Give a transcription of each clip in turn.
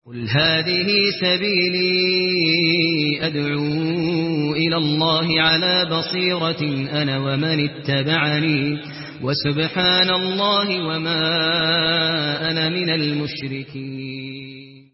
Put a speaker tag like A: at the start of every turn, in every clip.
A: قل هذه سبيلي أدعو إلى الله على بصيرة أنا ومن اتبعني وسبحان الله وما أنا من المشركين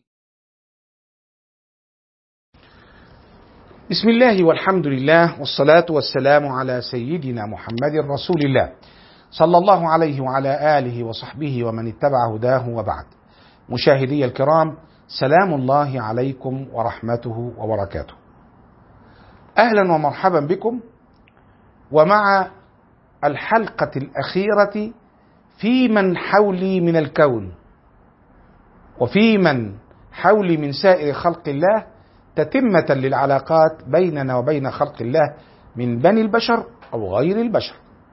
B: بسم الله والحمد لله والصلاة والسلام على سيدنا محمد رسول الله صلى الله عليه وعلى آله وصحبه ومن اتبع هداه وبعد مشاهدي الكرام سلام الله عليكم ورحمته وبركاته اهلا ومرحبا بكم ومع الحلقه الاخيره في من حولي من الكون وفي من حولي من سائر خلق الله تتمه للعلاقات بيننا وبين خلق الله من بني البشر او غير البشر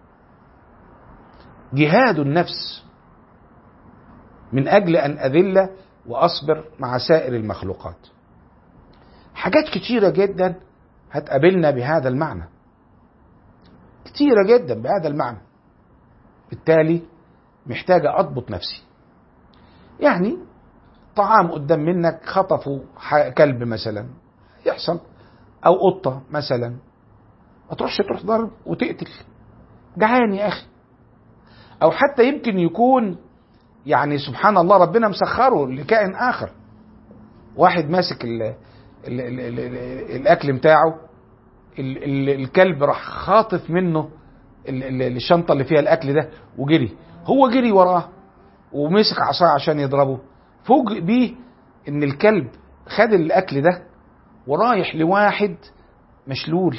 B: جهاد النفس من اجل ان اذل واصبر مع سائر المخلوقات حاجات كتيره جدا هتقابلنا بهذا المعنى كتيره جدا بهذا المعنى بالتالي محتاجه اضبط نفسي يعني طعام قدام منك خطفوا كلب مثلا يحصل او قطه مثلا ما تروحش تروح ضرب وتقتل جعان يا اخي او حتى يمكن يكون يعني سبحان الله ربنا مسخره لكائن اخر واحد ماسك ال ال ال ال ال الاكل بتاعه ال ال الكلب راح خاطف منه ال ال الشنطه اللي فيها الاكل ده وجري هو جري وراه ومسك عصاه عشان يضربه فوجئ بيه ان الكلب خد الاكل ده ورايح لواحد مشلول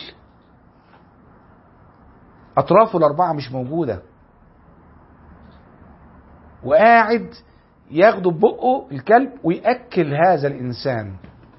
B: اطرافه الاربعه مش موجوده وقاعد ياخده ببقه الكلب ويأكل هذا الإنسان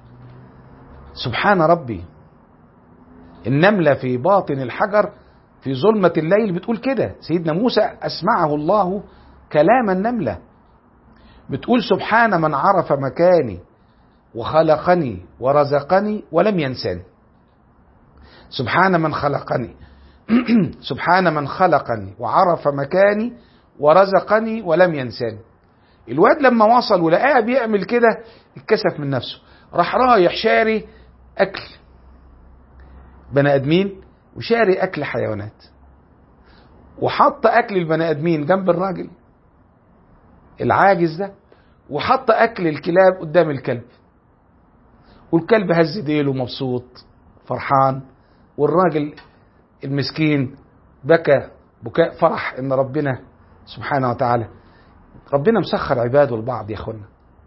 B: سبحان ربي النملة في باطن الحجر في ظلمة الليل بتقول كده سيدنا موسى أسمعه الله كلام النملة بتقول سبحان من عرف مكاني وخلقني ورزقني ولم ينساني سبحان من خلقني سبحان من خلقني وعرف مكاني ورزقني ولم ينساني الواد لما وصل ولقاه بيعمل كده اتكسف من نفسه راح رايح شاري اكل بني ادمين وشاري اكل حيوانات وحط اكل البني ادمين جنب الراجل العاجز ده وحط اكل الكلاب قدام الكلب والكلب هز ديله مبسوط فرحان والراجل المسكين بكى بكاء فرح ان ربنا سبحانه وتعالى ربنا مسخر عباده البعض يا اخوانا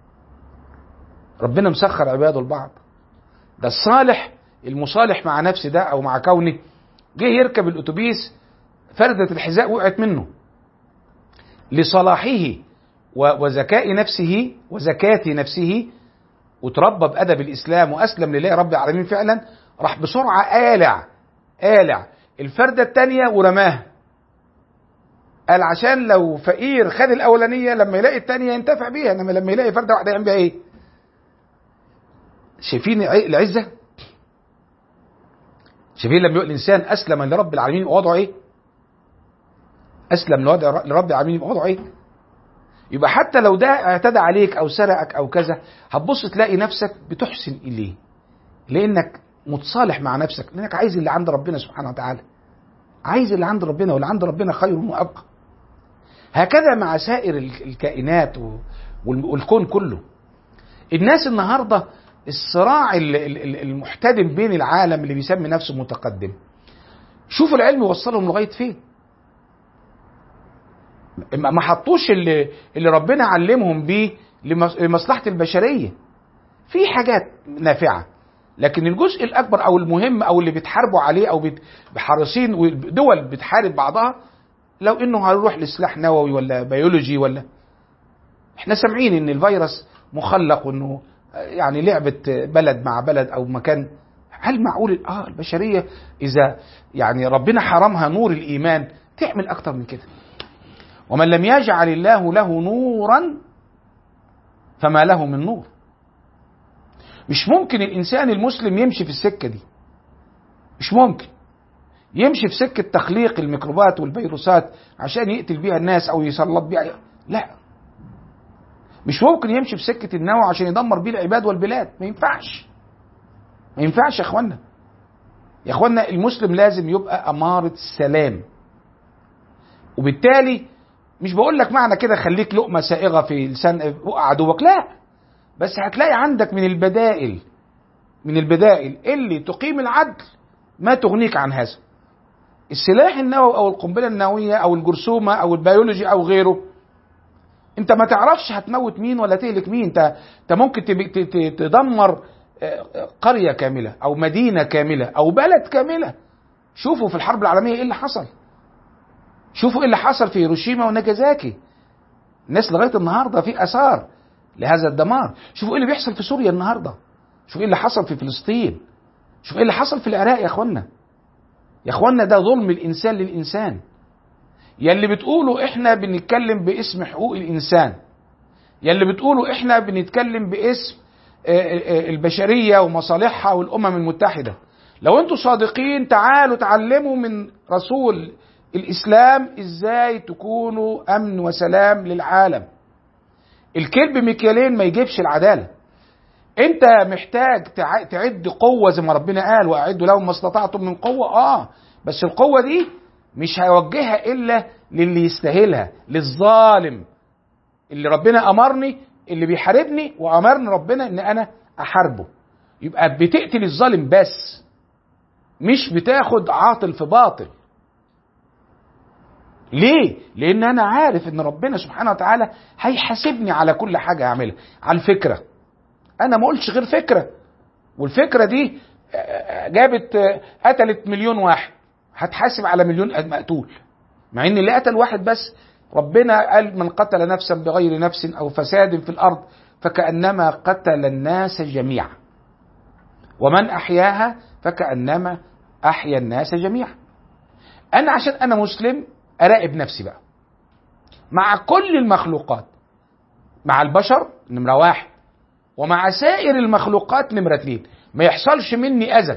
B: ربنا مسخر عباده البعض ده الصالح المصالح مع نفسه ده او مع كونه جه يركب الاتوبيس فردة الحذاء وقعت منه لصلاحه وذكاء نفسه وزكاة نفسه وتربى بأدب الإسلام وأسلم لله رب العالمين فعلا راح بسرعة آلع آلع الفردة الثانية ورماها قال عشان لو فقير خد الاولانيه لما يلاقي الثانيه ينتفع بيها انما لما يلاقي فرده واحده يعمل بيها ايه؟ شايفين العزه؟ شايفين لما يقول الانسان اسلم لرب العالمين وضعه ايه؟ اسلم لرب العالمين وضعه ايه؟ يبقى حتى لو ده اعتدى عليك او سرقك او كذا هتبص تلاقي نفسك بتحسن اليه لانك متصالح مع نفسك لانك عايز اللي عند ربنا سبحانه وتعالى عايز اللي عند ربنا واللي عند ربنا خير وابقى هكذا مع سائر الكائنات والكون كله الناس النهارده الصراع المحتدم بين العالم اللي بيسمي نفسه متقدم شوفوا العلم وصلهم لغايه فين ما حطوش اللي, اللي ربنا علمهم بيه لمصلحه البشريه في حاجات نافعه لكن الجزء الاكبر او المهم او اللي بيتحاربوا عليه او حريصين ودول بتحارب بعضها لو انه هيروح لسلاح نووي ولا بيولوجي ولا احنا سامعين ان الفيروس مخلق وانه يعني لعبه بلد مع بلد او مكان هل معقول اه البشريه اذا يعني ربنا حرمها نور الايمان تعمل اكتر من كده ومن لم يجعل الله له نورا فما له من نور مش ممكن الانسان المسلم يمشي في السكه دي مش ممكن يمشي في سكه تخليق الميكروبات والفيروسات عشان يقتل بيها الناس او يسلط بيها لا مش ممكن يمشي في سكه النوى عشان يدمر بيه العباد والبلاد ما ينفعش ما ينفعش يا اخوانا يا اخوانا المسلم لازم يبقى اماره السلام وبالتالي مش بقول لك معنى كده خليك لقمه سائغه في لسان عدوك لا بس هتلاقي عندك من البدائل من البدائل اللي تقيم العدل ما تغنيك عن هذا السلاح النووي او القنبله النوويه او الجرثومه او البيولوجي او غيره انت ما تعرفش هتموت مين ولا تهلك مين انت انت ممكن تدمر قريه كامله او مدينه كامله او بلد كامله شوفوا في الحرب العالميه ايه اللي حصل شوفوا ايه اللي حصل في هيروشيما وناجازاكي الناس لغايه النهارده في اثار لهذا الدمار شوفوا ايه اللي بيحصل في سوريا النهارده شوفوا ايه اللي حصل في فلسطين شوفوا ايه اللي حصل في العراق يا اخوانا يا اخوانا ده ظلم الانسان للانسان يا اللي بتقولوا احنا بنتكلم باسم حقوق الانسان يا اللي بتقولوا احنا بنتكلم باسم البشريه ومصالحها والامم المتحده لو انتوا صادقين تعالوا تعلموا من رسول الاسلام ازاي تكونوا امن وسلام للعالم الكذب مكيالين ما يجيبش العداله انت محتاج تعد قوه زي ما ربنا قال واعدوا لهم ما استطعتم من قوه اه بس القوه دي مش هيوجهها الا للي يستاهلها للظالم اللي ربنا امرني اللي بيحاربني وامرني ربنا ان انا احاربه يبقى بتقتل الظالم بس مش بتاخد عاطل في باطل ليه؟ لأن أنا عارف إن ربنا سبحانه وتعالى هيحاسبني على كل حاجة أعملها، على الفكرة. أنا ما قلتش غير فكرة. والفكرة دي جابت قتلت مليون واحد. هتحاسب على مليون مقتول. مع إن اللي قتل واحد بس ربنا قال من قتل نفسا بغير نفس أو فساد في الأرض فكأنما قتل الناس جميعا. ومن أحياها فكأنما أحيا الناس جميعا. أنا عشان أنا مسلم اراقب نفسي بقى مع كل المخلوقات مع البشر نمرة واحد ومع سائر المخلوقات نمرة اتنين ما يحصلش مني أذى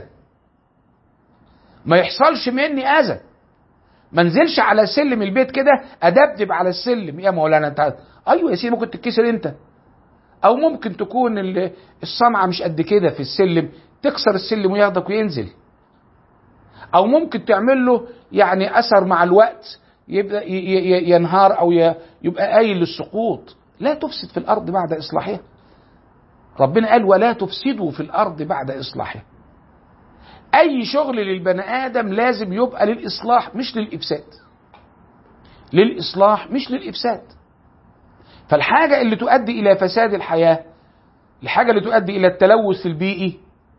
B: ما يحصلش مني أذى ما انزلش على سلم البيت كده ادبدب على السلم يا مولانا انت ايوه يا سيدي ممكن تتكسر انت او ممكن تكون الصنعه مش قد كده في السلم تكسر السلم وياخدك وينزل او ممكن تعمل له يعني اثر مع الوقت يبدا ينهار او يبقى قايل للسقوط لا تفسد في الارض بعد اصلاحها ربنا قال ولا تفسدوا في الارض بعد اصلاحها اي شغل للبني ادم لازم يبقى للاصلاح مش للافساد للاصلاح مش للافساد فالحاجه اللي تؤدي الى فساد الحياه الحاجه اللي تؤدي الى التلوث البيئي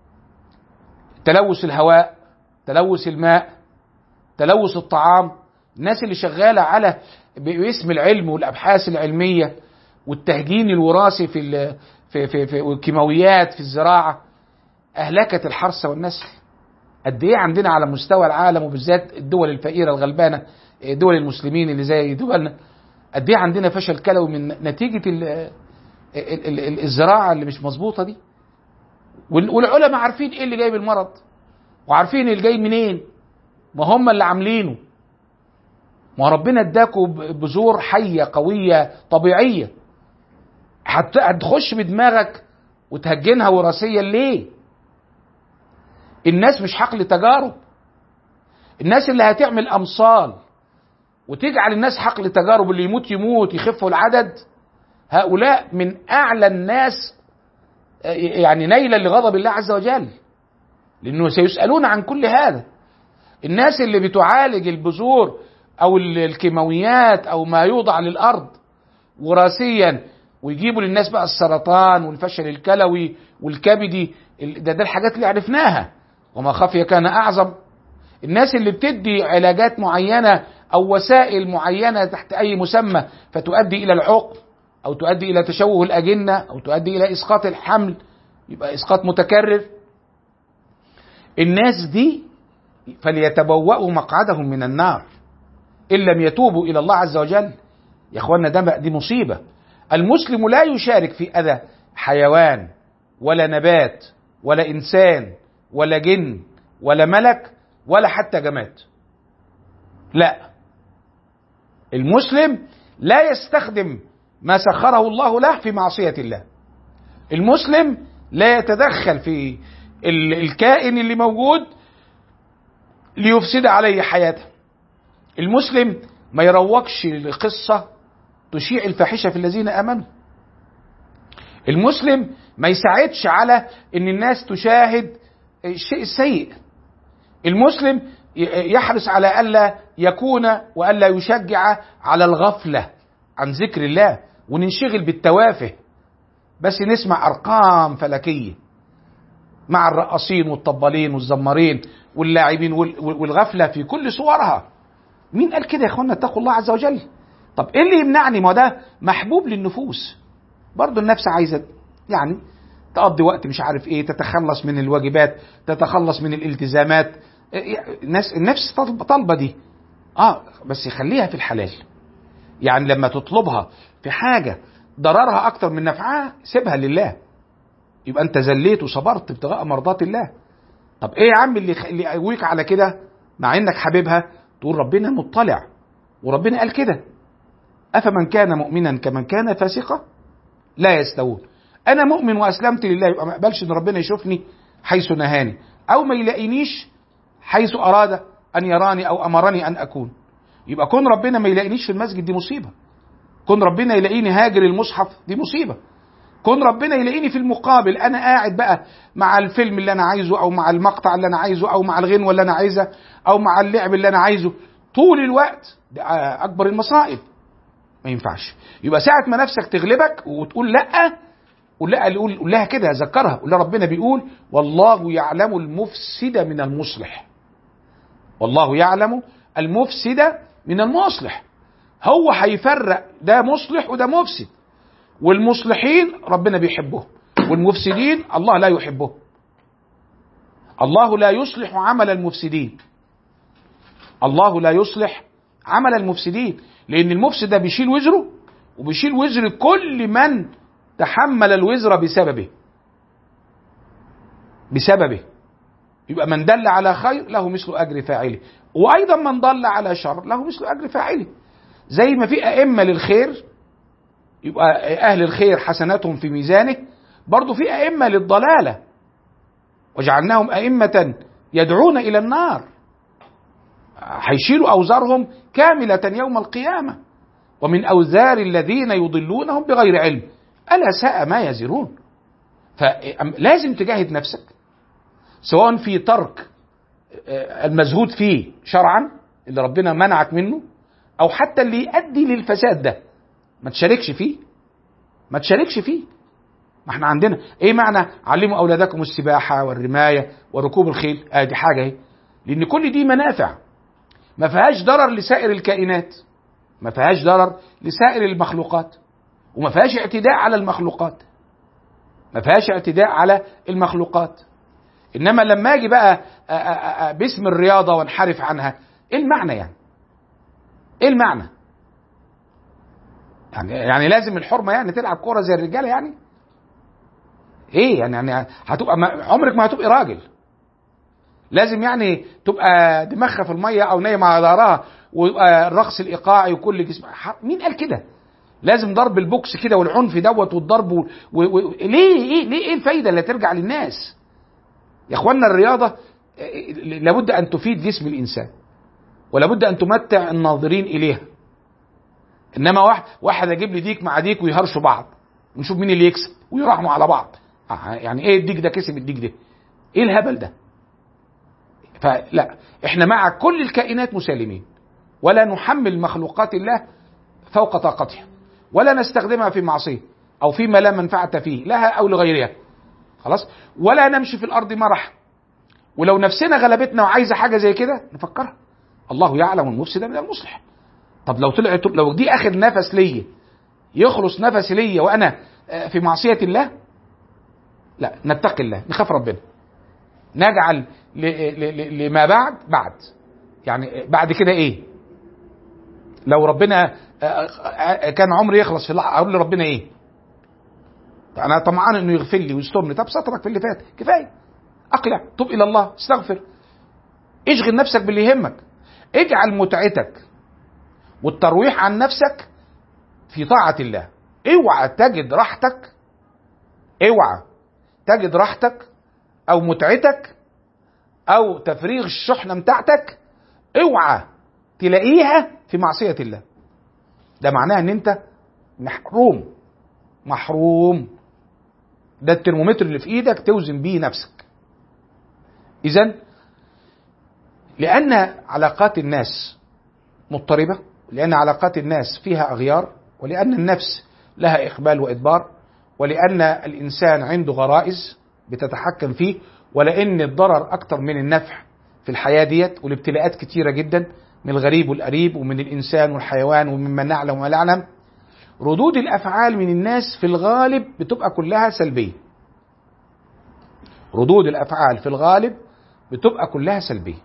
B: تلوث الهواء تلوث الماء تلوث الطعام الناس اللي شغاله على باسم العلم والابحاث العلميه والتهجين الوراثي في في في, في والكيماويات في الزراعه اهلكت الحرث والنسل قد ايه عندنا على مستوى العالم وبالذات الدول الفقيره الغلبانه دول المسلمين اللي زي دولنا قد ايه عندنا فشل كلوي من نتيجه ال ال ال الزراعه اللي مش مظبوطه دي والعلماء عارفين ايه اللي جايب المرض وعارفين اللي جاي منين ما هم اللي عاملينه ما ربنا اداكوا بذور حيه قويه طبيعيه هتخش بدماغك وتهجنها وراثيا ليه الناس مش حقل تجارب الناس اللي هتعمل امصال وتجعل الناس حقل تجارب اللي يموت يموت يخفوا العدد هؤلاء من اعلى الناس يعني نيلا لغضب الله عز وجل لانه سيسالون عن كل هذا الناس اللي بتعالج البذور او الكيماويات او ما يوضع للارض وراثيا ويجيبوا للناس بقى السرطان والفشل الكلوي والكبدي ده ده الحاجات اللي عرفناها وما خفي كان اعظم الناس اللي بتدي علاجات معينه او وسائل معينه تحت اي مسمى فتؤدي الى العقم او تؤدي الى تشوه الاجنه او تؤدي الى اسقاط الحمل يبقى اسقاط متكرر الناس دي فليتبوأوا مقعدهم من النار ان لم يتوبوا الى الله عز وجل يا اخوانا ده دي مصيبه المسلم لا يشارك في اذى حيوان ولا نبات ولا انسان ولا جن ولا ملك ولا حتى جماد لا المسلم لا يستخدم ما سخره الله له في معصية الله المسلم لا يتدخل في ال- الكائن اللي موجود ليفسد عليه حياته المسلم ما يروجش لقصة تشيع الفاحشة في الذين آمنوا المسلم ما يساعدش على ان الناس تشاهد الشيء السيء المسلم ي- يحرص على الا يكون والا يشجع على الغفله عن ذكر الله وننشغل بالتوافه بس نسمع ارقام فلكيه مع الرقاصين والطبالين والزمارين واللاعبين وال- والغفله في كل صورها مين قال كده يا اخوانا اتقوا الله عز وجل طب ايه اللي يمنعني ما ده محبوب للنفوس برضه النفس عايزه يعني تقضي وقت مش عارف ايه تتخلص من الواجبات تتخلص من الالتزامات إيه، الناس النفس طالبه طالبة دي اه بس خليها في الحلال يعني لما تطلبها في حاجه ضررها اكتر من نفعها سيبها لله يبقى انت زليت وصبرت ابتغاء مرضات الله طب ايه يا عم اللي يخ- اللي يقويك على كده مع انك حبيبها تقول ربنا مطلع وربنا قال كده افمن كان مؤمنا كمن كان فاسقا لا يستوون انا مؤمن واسلمت لله يبقى ما اقبلش ان ربنا يشوفني حيث نهاني او ما يلاقينيش حيث اراد ان يراني او امرني ان اكون يبقى كون ربنا ما يلاقينيش في المسجد دي مصيبه كون ربنا يلاقيني هاجر المصحف دي مصيبه كون ربنا يلاقيني في المقابل انا قاعد بقى مع الفيلم اللي انا عايزه او مع المقطع اللي انا عايزه او مع الغنوه اللي انا عايزها او مع اللعب اللي انا عايزه طول الوقت ده اكبر المصائب ما ينفعش يبقى ساعة ما نفسك تغلبك وتقول لا قول لها قول قول لها كده ذكرها قول لها ربنا بيقول والله يعلم المفسد من المصلح والله يعلم المفسد من المصلح هو هيفرق ده مصلح وده مفسد والمصلحين ربنا بيحبهم والمفسدين الله لا يحبهم الله لا يصلح عمل المفسدين الله لا يصلح عمل المفسدين لان المفسد ده بيشيل وزره وبيشيل وزر كل من تحمل الوزر بسببه بسببه يبقى من دل على خير له مثل اجر فاعله وايضا من ضل على شر له مثل اجر فاعله زي ما في ائمه للخير يبقى اهل الخير حسناتهم في ميزانه برضه في ائمه للضلاله وجعلناهم ائمه يدعون الى النار هيشيلوا اوزارهم كامله يوم القيامه ومن اوزار الذين يضلونهم بغير علم الا ساء ما يزرون فلازم تجاهد نفسك سواء في ترك المزهود فيه شرعا اللي ربنا منعك منه او حتى اللي يؤدي للفساد ده ما تشاركش فيه ما تشاركش فيه ما احنا عندنا ايه معنى علموا اولادكم السباحه والرمايه وركوب الخيل ادي آه حاجه اهي لان كل دي منافع ما فيهاش ضرر لسائر الكائنات ما فيهاش ضرر لسائر المخلوقات وما فيهاش اعتداء على المخلوقات ما فيهاش اعتداء على المخلوقات انما لما اجي بقى أ أ أ باسم الرياضه وانحرف عنها ايه المعنى يعني ايه المعنى يعني يعني لازم الحرمه يعني تلعب كوره زي الرجاله يعني ايه يعني يعني هتبقى ما عمرك ما هتبقى راجل لازم يعني تبقى دماغها في الميه او نايمه على ظهرها ويبقى الرقص الايقاعي وكل جسم مين قال كده لازم ضرب البوكس كده والعنف دوت والضرب و... و... و... ليه ايه ليه ايه الفايده اللي ترجع للناس يا اخوانا الرياضه لابد ان تفيد جسم الانسان ولابد ان تمتع الناظرين اليها انما واحد واحد اجيب لي ديك مع ديك ويهرشوا بعض ونشوف مين اللي يكسب ويراهنوا على بعض يعني ايه الديك ده كسب الديك ده ايه الهبل ده فلا احنا مع كل الكائنات مسالمين ولا نحمل مخلوقات الله فوق طاقتها ولا نستخدمها في معصيه او فيما لا منفعه فيه لها او لغيرها خلاص ولا نمشي في الارض مرح ولو نفسنا غلبتنا وعايزه حاجه زي كده نفكرها الله يعلم المفسد من المصلح طب لو طلعت لو دي اخر نفس ليا يخلص نفسي ليا وانا في معصيه الله لا نتقي الله نخاف ربنا نجعل لما بعد بعد يعني بعد كده ايه لو ربنا كان عمري يخلص في اللحظه اقول لربنا ايه انا طمعان انه يغفر لي ويسترني طب سترك في اللي فات كفايه اقلع تب الى الله استغفر اشغل نفسك باللي يهمك اجعل متعتك والترويح عن نفسك في طاعه الله اوعى تجد راحتك اوعى تجد راحتك او متعتك او تفريغ الشحنه بتاعتك اوعى تلاقيها في معصيه الله ده معناه ان انت محروم محروم ده الترمومتر اللي في ايدك توزن بيه نفسك اذا لان علاقات الناس مضطربه لان علاقات الناس فيها اغيار ولان النفس لها اقبال وادبار ولان الانسان عنده غرائز بتتحكم فيه ولان الضرر اكتر من النفع في الحياه ديت والابتلاءات كتيره جدا من الغريب والقريب ومن الانسان والحيوان وممن نعلم وما لا نعلم ردود الافعال من الناس في الغالب بتبقى كلها سلبيه ردود الافعال في الغالب بتبقى كلها سلبيه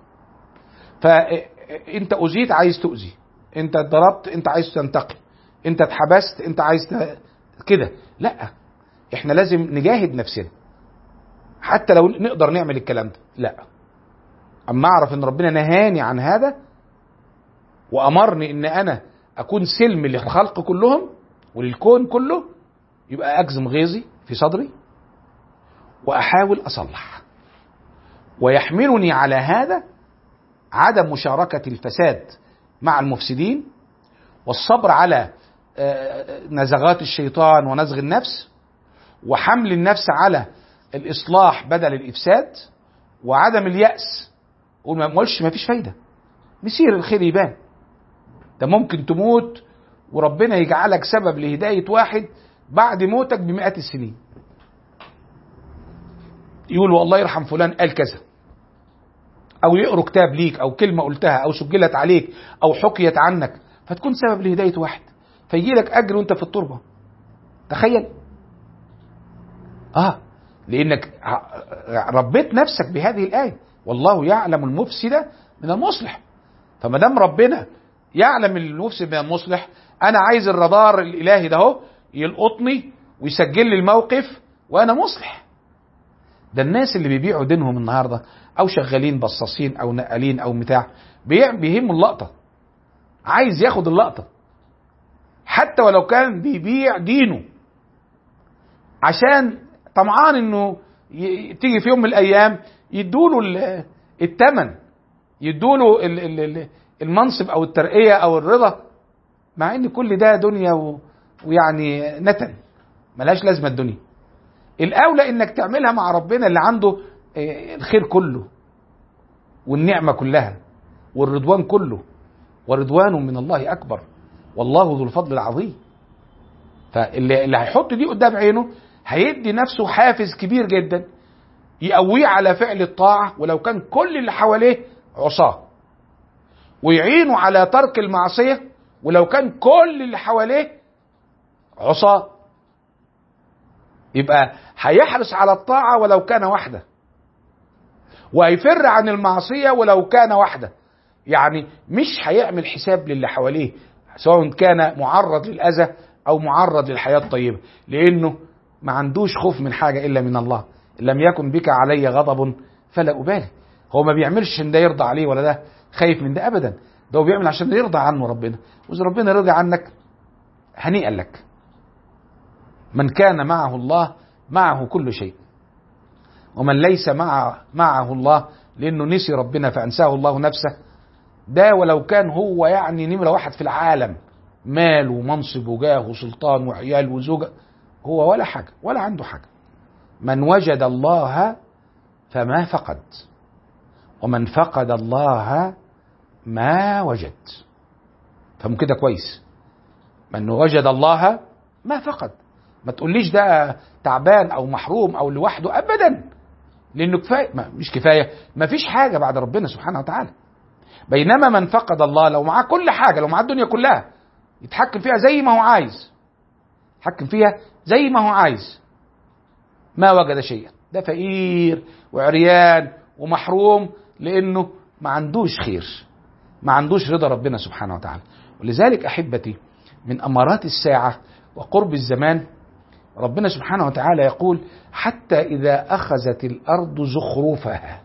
B: فانت اذيت عايز تؤذي انت اتضربت انت عايز تنتقم انت اتحبست انت عايز ت... كده لا احنا لازم نجاهد نفسنا حتى لو نقدر نعمل الكلام ده لا اما اعرف ان ربنا نهاني عن هذا وامرني ان انا اكون سلم للخلق كلهم وللكون كله يبقى اجزم غيظي في صدري واحاول اصلح ويحملني على هذا عدم مشاركه الفساد مع المفسدين والصبر على نزغات الشيطان ونزغ النفس وحمل النفس على الاصلاح بدل الافساد وعدم الياس قول ما قولش ما فيش فايده مسير الخير يبان ده ممكن تموت وربنا يجعلك سبب لهدايه واحد بعد موتك بمئات السنين يقولوا الله يرحم فلان قال كذا او يقروا كتاب ليك او كلمه قلتها او سجلت عليك او حكيت عنك فتكون سبب لهدايه واحد فيجي لك اجر وانت في التربه تخيل اه لانك ربيت نفسك بهذه الايه والله يعلم المفسد من المصلح فما دام ربنا يعلم المفسد من المصلح انا عايز الرادار الالهي ده اهو يلقطني ويسجل لي الموقف وانا مصلح ده الناس اللي بيبيعوا دينهم النهارده او شغالين بصاصين او نقالين او بتاع بيهموا اللقطه عايز ياخد اللقطه حتى ولو كان بيبيع دينه عشان طمعان انه تيجي في يوم من الايام يدوله الثمن يدوله المنصب او الترقيه او الرضا مع ان كل ده دنيا و... ويعني نتن ملهاش لازمه الدنيا الاولى انك تعملها مع ربنا اللي عنده الخير كله والنعمه كلها والرضوان كله ورضوان من الله اكبر والله ذو الفضل العظيم فاللي اللي هيحط دي قدام عينه هيدي نفسه حافز كبير جدا يقويه على فعل الطاعه ولو كان كل اللي حواليه عصاه ويعينه على ترك المعصيه ولو كان كل اللي حواليه عصاه يبقى هيحرص على الطاعه ولو كان وحده وهيفر عن المعصيه ولو كان وحده يعني مش هيعمل حساب للي حواليه سواء كان معرض للاذى او معرض للحياه الطيبه لانه ما عندوش خوف من حاجه الا من الله إن لم يكن بك علي غضب فلا ابالي هو ما بيعملش عشان ده يرضى عليه ولا ده خايف من ده ابدا ده هو بيعمل عشان يرضى عنه ربنا واذا ربنا رضي عنك هنيئا لك من كان معه الله معه كل شيء ومن ليس مع معه الله لانه نسي ربنا فانساه الله نفسه ده ولو كان هو يعني نمره واحد في العالم مال ومنصب وجاه وسلطان وعيال وزوجه هو ولا حاجه ولا عنده حاجه من وجد الله فما فقد ومن فقد الله ما وجد فهم كده كويس من وجد الله ما فقد ما تقوليش ده تعبان او محروم او لوحده ابدا لانه كفايه ما مش كفايه ما فيش حاجه بعد ربنا سبحانه وتعالى بينما من فقد الله لو معاه كل حاجه لو معاه الدنيا كلها يتحكم فيها زي ما هو عايز يتحكم فيها زي ما هو عايز ما وجد شيئا ده فقير وعريان ومحروم لانه ما عندوش خير ما عندوش رضا ربنا سبحانه وتعالى ولذلك احبتي من امارات الساعه وقرب الزمان ربنا سبحانه وتعالى يقول حتى اذا اخذت الارض زخرفها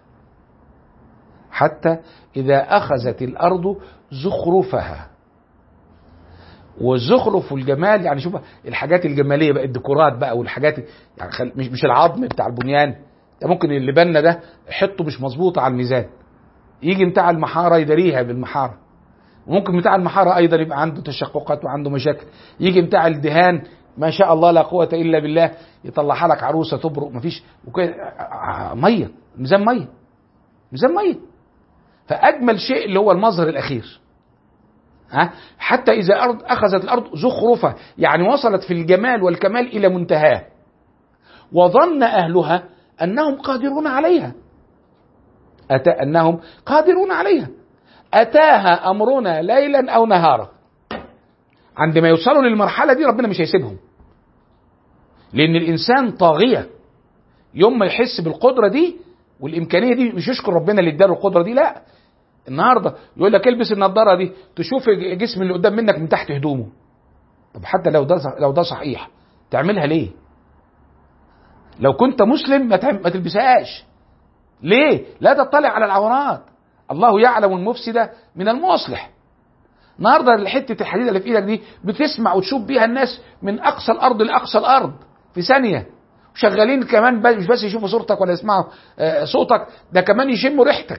B: حتى اذا اخذت الارض زخرفها والزخرف والجمال يعني شوف الحاجات الجماليه بقى الديكورات بقى والحاجات يعني خل... مش مش العظم بتاع البنيان ده ممكن اللي بنا ده حطه مش مظبوط على الميزان يجي بتاع المحاره يداريها بالمحاره وممكن بتاع المحاره ايضا يبقى عنده تشققات وعنده مشاكل يجي بتاع الدهان ما شاء الله لا قوه الا بالله يطلعها لك عروسه تبرق مفيش وكده ميه ميزان ميه ميزان ميه فاجمل شيء اللي هو المظهر الاخير ها حتى اذا أرض اخذت الارض زخرفه يعني وصلت في الجمال والكمال الى منتهاه وظن اهلها انهم قادرون عليها أتى انهم قادرون عليها اتاها امرنا ليلا او نهارا عندما يوصلوا للمرحله دي ربنا مش هيسيبهم لان الانسان طاغيه يوم ما يحس بالقدره دي والامكانيه دي مش يشكر ربنا اللي اداله القدره دي لا النهارده يقول لك البس النضاره دي تشوف الجسم اللي قدام منك من تحت هدومه طب حتى لو ده لو ده صحيح تعملها ليه لو كنت مسلم ما, تعمل ما تلبسهاش ليه لا تطلع على العورات الله يعلم المفسد من المصلح النهارده حته الحديده اللي في ايدك دي بتسمع وتشوف بيها الناس من اقصى الارض لاقصى الارض في ثانيه شغالين كمان مش بس يشوفوا صورتك ولا يسمعوا صوتك ده كمان يشموا ريحتك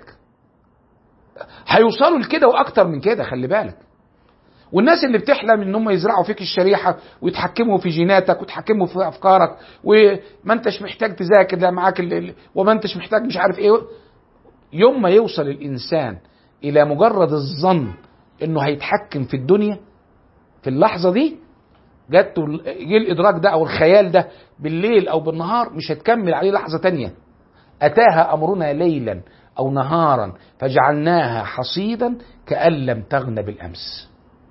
B: هيوصلوا لكده واكتر من كده خلي بالك والناس اللي بتحلم ان هم يزرعوا فيك الشريحه ويتحكموا في جيناتك ويتحكموا في افكارك وما انتش محتاج تذاكر ده معاك ال... وما انتش محتاج مش عارف ايه يوم ما يوصل الانسان الى مجرد الظن انه هيتحكم في الدنيا في اللحظه دي جت جه الادراك ده او الخيال ده بالليل او بالنهار مش هتكمل عليه لحظه تانية اتاها امرنا ليلا او نهارا فجعلناها حصيدا كان لم تغن بالامس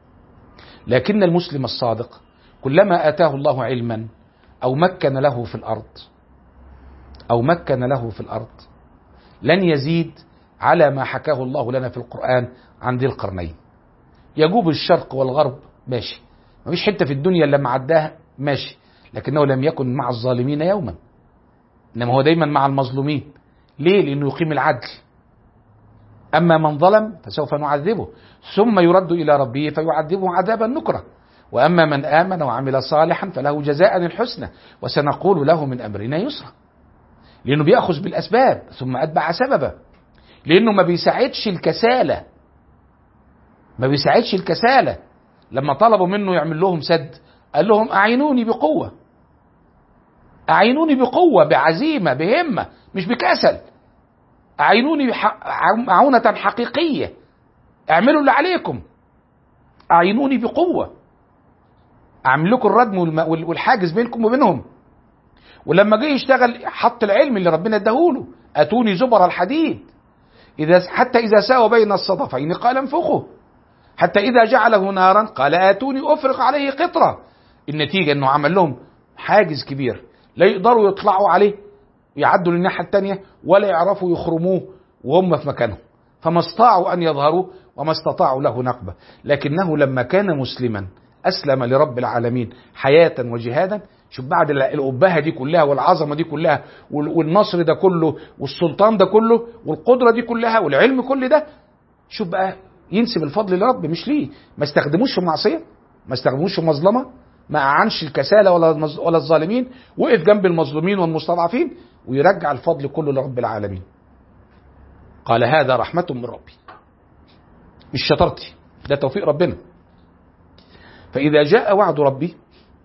B: لكن المسلم الصادق كلما اتاه الله علما او مكن له في الارض او مكن له في الارض لن يزيد على ما حكاه الله لنا في القران عن ذي القرنين يجوب الشرق والغرب ماشي مفيش حته في الدنيا الا لما عداها ماشي لكنه لم يكن مع الظالمين يوما انما هو دايما مع المظلومين ليه لانه يقيم العدل اما من ظلم فسوف نعذبه ثم يرد الى ربه فيعذبه عذابا نكرا واما من امن وعمل صالحا فله جزاء الحسنى وسنقول له من امرنا يسرا لانه بياخذ بالاسباب ثم اتبع سببا لانه ما بيساعدش الكساله ما بيساعدش الكساله لما طلبوا منه يعمل لهم سد قال لهم اعينوني بقوه اعينوني بقوه بعزيمه بهمه مش بكسل اعينوني معونه حقيقيه اعملوا اللي عليكم اعينوني بقوه اعمل لكم الردم والحاجز بينكم وبينهم ولما جه يشتغل حط العلم اللي ربنا اداهوله اتوني زبر الحديد اذا حتى اذا ساوى بين الصدفين قال انفخوا حتى اذا جعله نارا قال اتوني افرغ عليه قطره النتيجه انه عمل لهم حاجز كبير لا يقدروا يطلعوا عليه يعدوا للناحيه الثانيه ولا يعرفوا يخرموه وهم في مكانهم فما استطاعوا ان يظهروا وما استطاعوا له نقبه لكنه لما كان مسلما اسلم لرب العالمين حياه وجهادا شوف بعد الأبهة دي كلها والعظمة دي كلها والنصر ده كله والسلطان ده كله والقدرة دي كلها والعلم كل ده شوف بقى ينسب الفضل لرب مش ليه ما استخدموش في معصية ما استخدموش في مظلمة ما أعنش الكسالى ولا ولا الظالمين وقف جنب المظلومين والمستضعفين ويرجع الفضل كله لرب العالمين قال هذا رحمة من ربي مش شطارتي ده توفيق ربنا فإذا جاء وعد ربي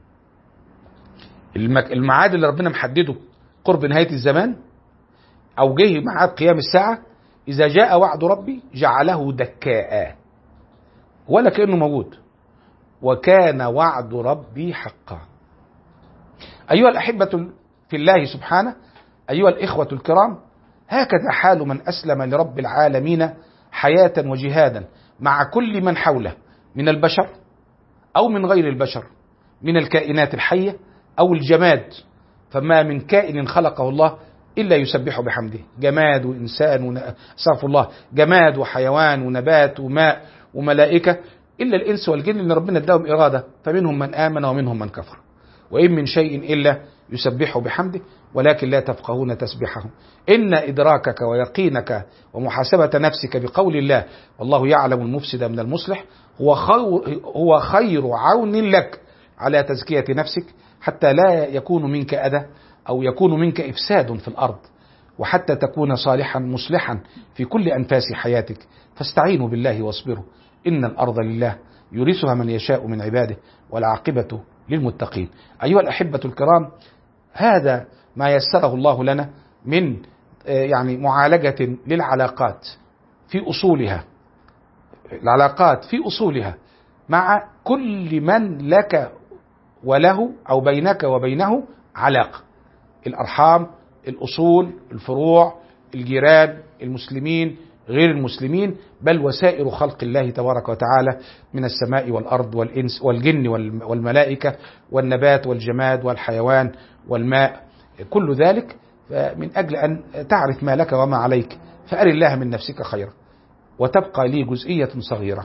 B: الميعاد اللي ربنا محدده قرب نهاية الزمان أو جه ميعاد قيام الساعة إذا جاء وعد ربي جعله دكاء ولا كأنه موجود وكان وعد ربي حقا أيها الأحبة في الله سبحانه أيها الإخوة الكرام هكذا حال من أسلم لرب العالمين حياة وجهادا مع كل من حوله من البشر أو من غير البشر من الكائنات الحية أو الجماد فما من كائن خلقه الله إلا يسبح بحمده جماد وإنسان ون... استغفر الله جماد وحيوان ونبات وماء وملائكة إلا الإنس والجن اللي ربنا اداهم إرادة فمنهم من آمن ومنهم من كفر وإن من شيء إلا يسبح بحمده ولكن لا تفقهون تسبحهم إن إدراكك ويقينك ومحاسبة نفسك بقول الله والله يعلم المفسد من المصلح هو خير, هو خير عون لك على تزكية نفسك حتى لا يكون منك أذى أو يكون منك إفساد في الأرض وحتى تكون صالحا مصلحا في كل أنفاس حياتك فاستعينوا بالله واصبروا إن الأرض لله يورثها من يشاء من عباده والعاقبة للمتقين أيها الأحبة الكرام هذا ما يسره الله لنا من يعني معالجة للعلاقات في أصولها العلاقات في أصولها مع كل من لك وله أو بينك وبينه علاقة الأرحام الأصول الفروع الجيران المسلمين غير المسلمين بل وسائر خلق الله تبارك وتعالى من السماء والأرض والإنس والجن والملائكة والنبات والجماد والحيوان والماء كل ذلك من أجل أن تعرف ما لك وما عليك فأر الله من نفسك خيرا وتبقى لي جزئية صغيرة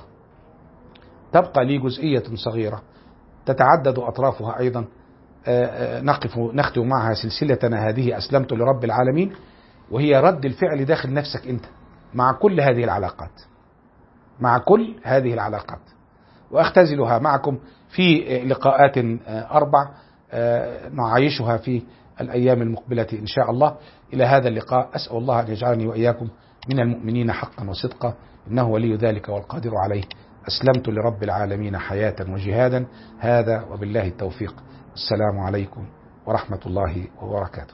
B: تبقى لي جزئية صغيرة تتعدد أطرافها أيضا نقف نختم معها سلسلتنا هذه أسلمت لرب العالمين وهي رد الفعل داخل نفسك أنت مع كل هذه العلاقات مع كل هذه العلاقات وأختزلها معكم في لقاءات أربع نعايشها في الأيام المقبلة إن شاء الله إلى هذا اللقاء أسأل الله أن يجعلني وإياكم من المؤمنين حقا وصدقا إنه ولي ذلك والقادر عليه أسلمت لرب العالمين حياة وجهادا هذا وبالله التوفيق السلام عليكم ورحمة الله وبركاته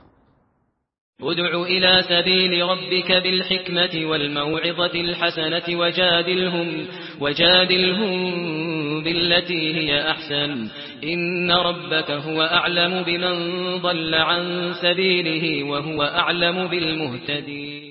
A: ادع إلى سبيل ربك بالحكمة والموعظة الحسنة وجادلهم, وجادلهم بالتي هي أحسن إن ربك هو أعلم بمن ضل عن سبيله وهو أعلم بالمهتدين